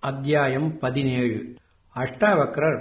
அத்தியாயம் பதினேழு அஷ்டாவக்கரர்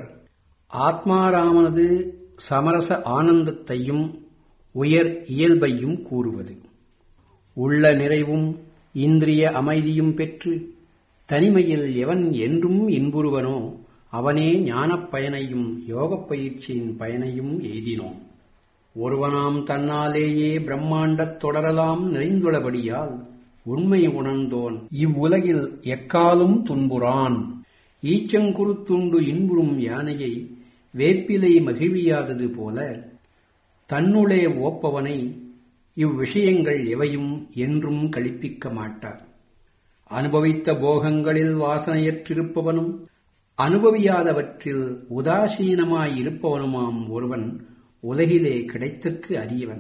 ஆத்மாராமனது சமரச ஆனந்தத்தையும் உயர் இயல்பையும் கூறுவது உள்ள நிறைவும் இந்திரிய அமைதியும் பெற்று தனிமையில் எவன் என்றும் இன்புறுவனோ அவனே ஞானப் பயனையும் யோகப் பயிற்சியின் பயனையும் எய்தினோம் ஒருவனாம் தன்னாலேயே பிரம்மாண்டத் தொடரலாம் நிறைந்துள்ளபடியால் உண்மை உணர்ந்தோன் இவ்வுலகில் எக்காலும் துன்புறான் ஈச்சங்குருத்துண்டு இன்புறும் யானையை வேப்பிலை மகிழ்வியாதது போல தன்னுளே ஓப்பவனை இவ்விஷயங்கள் எவையும் என்றும் கழிப்பிக்க மாட்டார் அனுபவித்த போகங்களில் வாசனையற்றிருப்பவனும் அனுபவியாதவற்றில் உதாசீனமாயிருப்பவனுமாம் ஒருவன் உலகிலே கிடைத்தற்கு அரியவன்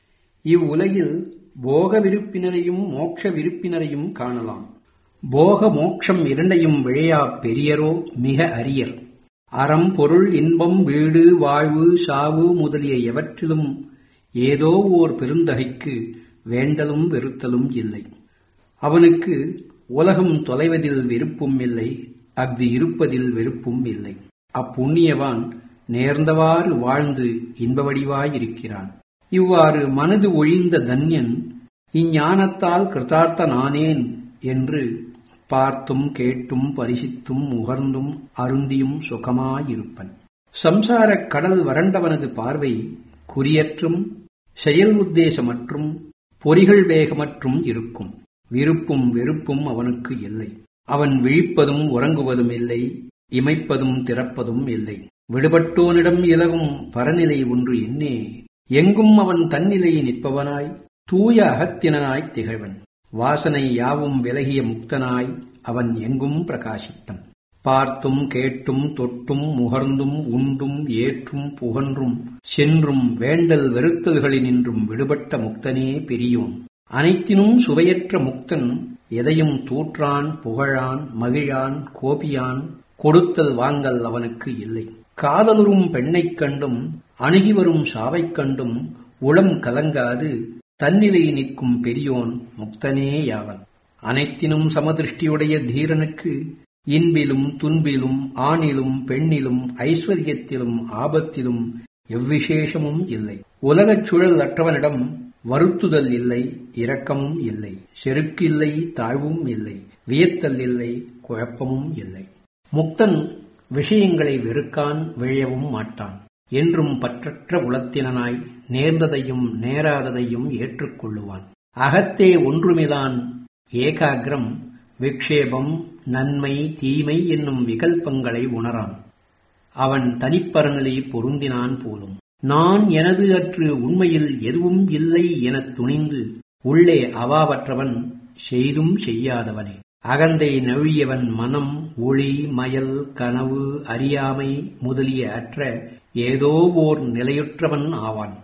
இவ்வுலகில் போக விருப்பினரையும் மோட்ச விருப்பினரையும் காணலாம் போக மோட்சம் இரண்டையும் விழையா பெரியரோ மிக அரியர் அறம் பொருள் இன்பம் வீடு வாழ்வு சாவு முதலிய எவற்றிலும் ஏதோ ஓர் பெருந்தகைக்கு வேண்டலும் வெறுத்தலும் இல்லை அவனுக்கு உலகம் தொலைவதில் விருப்பும் இல்லை அஃது இருப்பதில் வெறுப்பும் இல்லை அப்புண்ணியவான் நேர்ந்தவாறு வாழ்ந்து இன்பவடிவாயிருக்கிறான் இவ்வாறு மனது ஒழிந்த தன்யன் இஞ்ஞானத்தால் கிருதார்த்தனானேன் என்று பார்த்தும் கேட்டும் பரிசித்தும் முகர்ந்தும் அருந்தியும் சுகமாயிருப்பன் சம்சாரக் கடல் வறண்டவனது பார்வை குறியற்றும் செயல் உத்தேசமற்றும் பொறிகள் வேகமற்றும் இருக்கும் விருப்பும் வெறுப்பும் அவனுக்கு இல்லை அவன் விழிப்பதும் உறங்குவதும் இல்லை இமைப்பதும் திறப்பதும் இல்லை விடுபட்டோனிடம் இலகும் பரநிலை ஒன்று என்னே எங்கும் அவன் தன்னிலை நிற்பவனாய் தூய அகத்தினனாய் திகழ்வன் வாசனை யாவும் விலகிய முக்தனாய் அவன் எங்கும் பிரகாசித்தன் பார்த்தும் கேட்டும் தொட்டும் முகர்ந்தும் உண்டும் ஏற்றும் புகன்றும் சென்றும் வேண்டல் வெறுத்தல்களினின்றும் விடுபட்ட முக்தனே பெரியோன் அனைத்தினும் சுவையற்ற முக்தன் எதையும் தூற்றான் புகழான் மகிழான் கோபியான் கொடுத்தல் வாங்கல் அவனுக்கு இல்லை காதலுறும் பெண்ணைக் கண்டும் அணுகி வரும் சாவைக் கண்டும் உளம் கலங்காது தன்னிலை நிற்கும் பெரியோன் முக்தனே யாவன் அனைத்தினும் சமதிருஷ்டியுடைய தீரனுக்கு இன்பிலும் துன்பிலும் ஆணிலும் பெண்ணிலும் ஐஸ்வர்யத்திலும் ஆபத்திலும் எவ்விசேஷமும் இல்லை உலகச் சுழல் அற்றவனிடம் வருத்துதல் இல்லை இரக்கமும் இல்லை செருக்கு இல்லை தாழ்வும் இல்லை வியத்தல் இல்லை குழப்பமும் இல்லை முக்தன் விஷயங்களை வெறுக்கான் விழையவும் மாட்டான் என்றும் பற்றற்ற உளத்தினனாய் நேர்ந்ததையும் நேராததையும் ஏற்றுக்கொள்ளுவான் அகத்தே ஒன்றுமிதான் ஏகாகிரம் விக்ஷேபம் நன்மை தீமை என்னும் விகல்பங்களை உணரான் அவன் தனிப்பரநிலை பொருந்தினான் போலும் நான் எனது அற்று உண்மையில் எதுவும் இல்லை எனத் துணிந்து உள்ளே அவாவற்றவன் செய்தும் செய்யாதவனே அகந்தை நவியவன் மனம் ஒளி மயல் கனவு அறியாமை முதலிய அற்ற ஏதோ ஓர் நிலையுற்றவன் ஆவான்